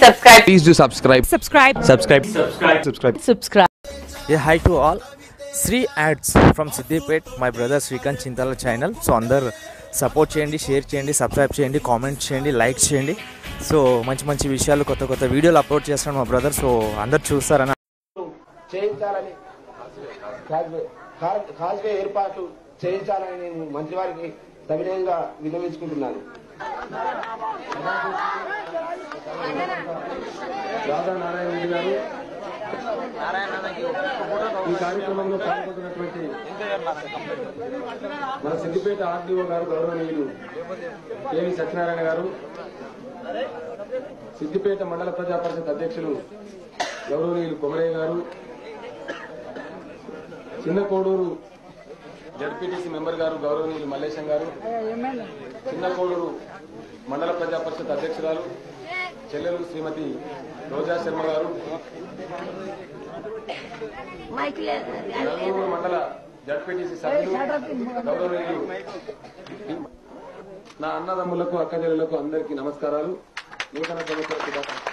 subscribe. Please do subscribe. subscribe Subscribe. Subscribe. Subscribe. A hi to all Sri ads from Siddipet my brother Srikanth Chintala channel so అందరు support చేయండి share చేయండి subscribe చేయండి comment చేయండి like చేయండి so మంచి మంచి విషయాలు కొత్త కొత్త వీడియోలు అప్లోడ్ చేస్తాను మా బ్రదర్ సో అందరు చూస్తారని చేయించాలని కాజ్వే- కాజ్- కాజ్వే ఏర్పాటు చేయించాలని నేను మంత్రివారికి సవినయంగా విన్నవించుకుంటున్నాను రాధా నారాయణ రెడ్డి గారు ఈ కార్యక్రమంలో పాల్గొంటున్నటువంటి మన సిద్దిపేట ఆర్డీఓ గారు గౌరవనీయులు కేవి సత్యనారాయణ గారు సిద్దిపేట మండల ప్రజా పరిషత్ అధ్యక్షులు గౌరవనీయులు కొమరయ్య గారు చిన్న కోడూరు జడ్పీటీసీ మెంబర్ గారు గౌరవనీయులు మల్లేశం గారు చిన్న కోడూరు మండల ప్రజా పరిషత్ అధ్యక్షురాలు చెల్లెలు శ్రీమతి రోజా శర్మ గారు నలుగురు మండల జడ్పీటీసీ సభ్యులు గౌరవనీయులు నా అన్నదమ్ములకు అక్కజల్లులకు అందరికీ నమస్కారాలు నూతన సంవత్సర శుభాకాంక్షలు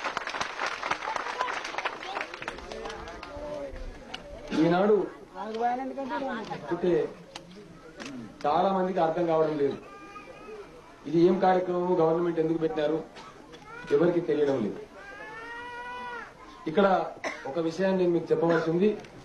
ఈనాడు అంటే చాలా మందికి అర్థం కావడం లేదు ఇది ఏం కార్యక్రమం గవర్నమెంట్ ఎందుకు పెట్టారు ఎవరికి తెలియడం లేదు ఇక్కడ ఒక విషయాన్ని నేను మీకు చెప్పవలసి ఉంది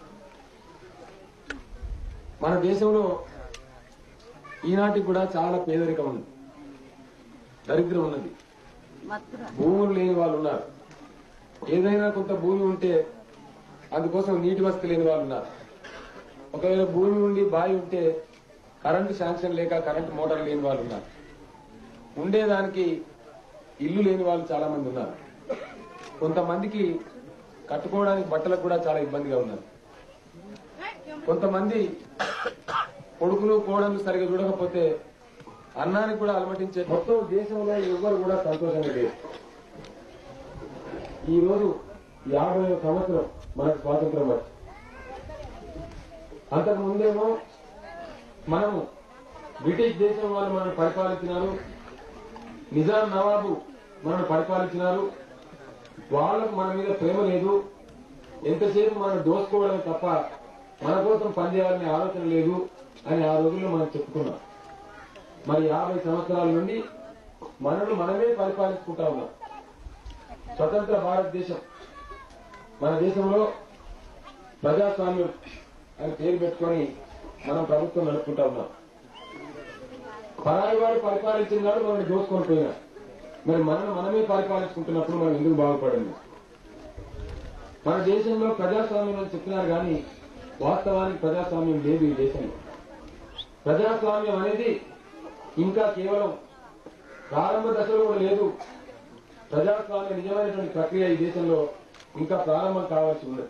మన దేశంలో ఈనాటికి కూడా చాలా పేదరికం ఉంది దరిద్రం ఉన్నది భూములు లేని వాళ్ళు ఉన్నారు ఏదైనా కొంత భూమి ఉంటే అందుకోసం నీటి వసతి లేని వాళ్ళు ఉన్నారు ఒకవేళ భూమి ఉండి బావి ఉంటే కరెంటు శాంక్షన్ లేక కరెంటు మోటార్ లేని వాళ్ళు ఉన్నారు ఉండేదానికి ఇల్లు లేని వాళ్ళు చాలా మంది ఉన్నారు కొంతమందికి కట్టుకోవడానికి బట్టలకు కూడా చాలా ఇబ్బందిగా ఉన్నారు కొంతమంది కొడుకులు కోడలు సరిగా చూడకపోతే అన్నానికి కూడా అలమటించే మొత్తం దేశంలో ఎవ్వరు కూడా సంతోషంగా లేదు ఈ రోజు యాభై సంవత్సరం మనకు స్వాతంత్రం వచ్చి అంతకు ముందేమో మనము బ్రిటిష్ దేశం వాళ్ళు మనం పరిపాలించినారు నిజాం నవాబు మనం పరిపాలించినారు వాళ్ళకు మన మీద ప్రేమ లేదు ఎంతసేపు మనం దోసుకోవడమే తప్ప మన కోసం పనిచేయాలనే ఆలోచన లేదు అని ఆ రోజుల్లో మనం చెప్పుకున్నాం మరి యాభై సంవత్సరాల నుండి మనల్ని మనమే పరిపాలించుకుంటా ఉన్నాం స్వతంత్ర భారతదేశం మన దేశంలో ప్రజాస్వామ్యం అని పేరు పెట్టుకొని మనం ప్రభుత్వం నడుపుకుంటా ఉన్నాం పరాయి వాడు పరిపాలించిన వాడు మనల్ని దోసుకొని పోయినా మరి మనం మనమే పరిపాలించుకుంటున్నప్పుడు మనం ఎందుకు బాగుపడింది మన దేశంలో ప్రజాస్వామ్యం అని చెప్తున్నారు కానీ వాస్తవానికి ప్రజాస్వామ్యం లేదు ఈ దేశంలో ప్రజాస్వామ్యం అనేది ఇంకా కేవలం ప్రారంభ దశలో కూడా లేదు ప్రజాస్వామ్య నిజమైనటువంటి ప్రక్రియ ఈ దేశంలో ఇంకా ప్రారంభం కావాల్సి ఉన్నది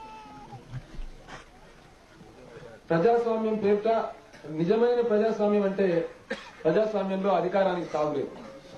ప్రజాస్వామ్యం పేరిట నిజమైన ప్రజాస్వామ్యం అంటే ప్రజాస్వామ్యంలో అధికారానికి తాగులేదు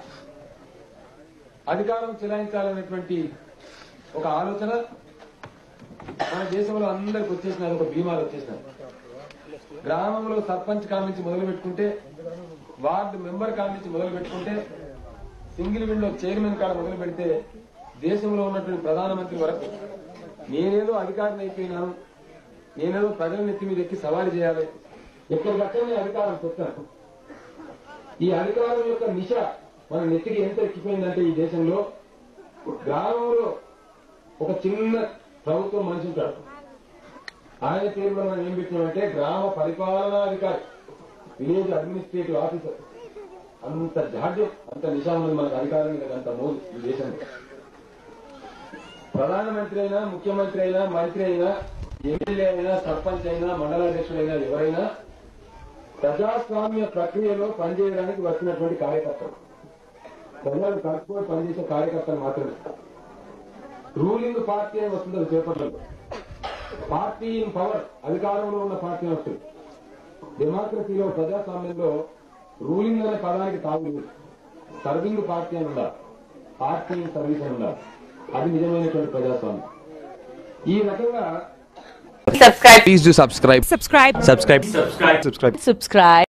అధికారం చెలాయించాలనేటువంటి ఒక ఆలోచన మన దేశంలో అందరికి వచ్చేసినది ఒక బీమాలు వచ్చేసినాయి గ్రామంలో సర్పంచ్ కాడ నుంచి మొదలు పెట్టుకుంటే వార్డు మెంబర్ కాడ నుంచి మొదలు పెట్టుకుంటే సింగిల్ విండో చైర్మన్ కాడ మొదలు పెడితే దేశంలో ఉన్నటువంటి ప్రధానమంత్రి వరకు నేనేదో అధికారిని అయిపోయినాను నేనేదో ప్రజల నెత్తి మీద ఎక్కి సవారీ చేయాలి ఎక్కడికక్కడనే అధికారం చెప్తాను ఈ అధికారం యొక్క నిశ మన నెత్తికి ఎంత ఎక్కిపోయిందంటే ఈ దేశంలో గ్రామంలో ఒక చిన్న ప్రభుత్వం మనిషి ఉంటాడు ఆయన పేరులో మనం ఏం పెట్టినామంటే గ్రామ పరిపాలనాధికారి విలేజ్ అడ్మినిస్ట్రేటివ్ ఆఫీసర్ అంత జాడ్యం అంత నిశా ఉన్నది మనకు అధికారం మీద అంత మోదు ఈ దేశంలో ప్రధానమంత్రి అయినా ముఖ్యమంత్రి అయినా మంత్రి అయినా ఎమ్మెల్యే అయినా సర్పంచ్ అయినా మండలాధ్యక్షుడైనా ఎవరైనా ప్రజాస్వామ్య ప్రక్రియలో పనిచేయడానికి వచ్చినటువంటి కార్యకర్తలు ప్రజలు కలుపుకొని పనిచేసే కార్యకర్తలు మాత్రమే రూలింగ్ పార్టీ అని వస్తుంది చేపట్టలేదు పార్టీ ఇన్ పవర్ అధికారంలో ఉన్న పార్టీ అని వస్తుంది డెమోక్రసీలో ప్రజాస్వామ్యంలో రూలింగ్ అనే పదానికి తాగు సర్వింగ్ పార్టీ అని ఉండాలి పార్టీ ఇన్ సర్వీస్ అని ఉండాలి అది నిజమైనటువంటి ప్రజాస్వామ్యం ఈ రకంగా Subscribe. Please do subscribe. subscribe Subscribe. Subscribe. Subscribe.